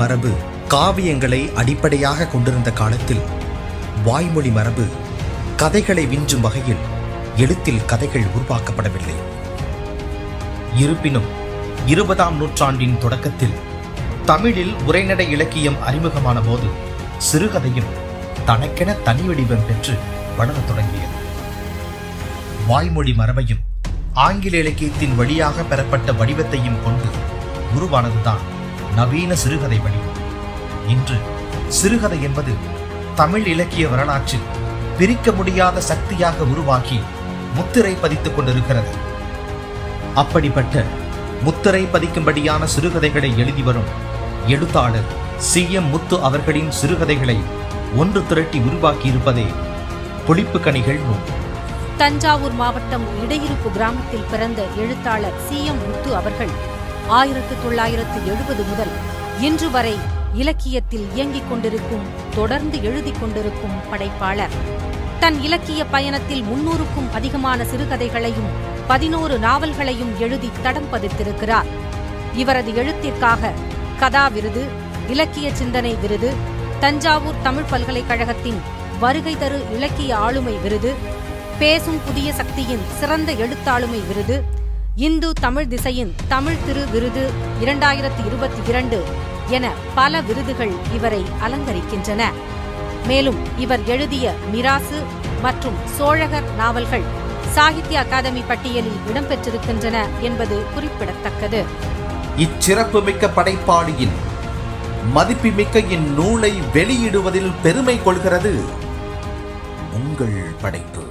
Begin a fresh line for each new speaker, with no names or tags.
மரபு காவியங்களை அடிப்படையாக கொண்டிருந்த காலத்தில் வாய்மொழி மரபு கதைகளை விஞ்சும் வகையில் எழுத்தில் கதைகள் உருவாக்கப்படவில்லை இருப்பினும் இருபதாம் நூற்றாண்டின் தொடக்கத்தில் தமிழில் உரைநடை இலக்கியம் அறிமுகமான போது சிறுகதையும் தனக்கென தனி வடிவம் பெற்று வளரத் தொடங்கியது வாய்மொழி மரபையும் ஆங்கில இலக்கியத்தின் வழியாக பெறப்பட்ட வடிவத்தையும் கொண்டு உருவானதுதான் நவீன சிறுகதை வடிவம் இன்று சிறுகதை என்பது தமிழ் இலக்கிய வரலாற்றில் பிரிக்க முடியாத சக்தியாக உருவாகி முத்திரை பதித்துக் கொண்டிருக்கிறது அப்படிப்பட்ட முத்திரை பதிக்கும்படியான சிறுகதைகளை எழுதி வரும் எழுத்தாளர் சி எம் முத்து அவர்களின் சிறுகதைகளை ஒன்று திரட்டி உருவாக்கியிருப்பதே புளிப்புக்கனிகள் நூல்
தஞ்சாவூர் மாவட்டம் இடையிருப்பு கிராமத்தில் பிறந்த எழுத்தாளர் சி எம் முத்து அவர்கள் ஆயிரத்து தொள்ளாயிரத்து எழுபது முதல் இன்று வரை இலக்கியத்தில் இயங்கிக் கொண்டிருக்கும் தொடர்ந்து எழுதிக் கொண்டிருக்கும் படைப்பாளர் தன் இலக்கிய பயணத்தில் முன்னூறுக்கும் அதிகமான சிறுகதைகளையும் பதினோரு நாவல்களையும் எழுதி தடம் பதித்திருக்கிறார் இவரது எழுத்திற்காக கதா விருது இலக்கிய சிந்தனை விருது தஞ்சாவூர் தமிழ் பல்கலைக்கழகத்தின் வருகை தரு இலக்கிய ஆளுமை விருது பேசும் புதிய சக்தியின் சிறந்த எழுத்தாளுமை விருது இந்து தமிழ் திசையின் தமிழ் திரு விருது இரண்டாயிரத்தி இருபத்தி இரண்டு என பல விருதுகள் இவரை அலங்கரிக்கின்றன மேலும் இவர் எழுதிய மிராசு மற்றும் சோழகர் நாவல்கள் சாகித்ய அகாதமி பட்டியலில் இடம்பெற்றிருக்கின்றன என்பது குறிப்பிடத்தக்கது
இச்சிறப்புமிக்க படைப்பாளியின் மதிப்புமிக்க இந்நூலை வெளியிடுவதில் பெருமை கொள்கிறது உங்கள் படைப்பு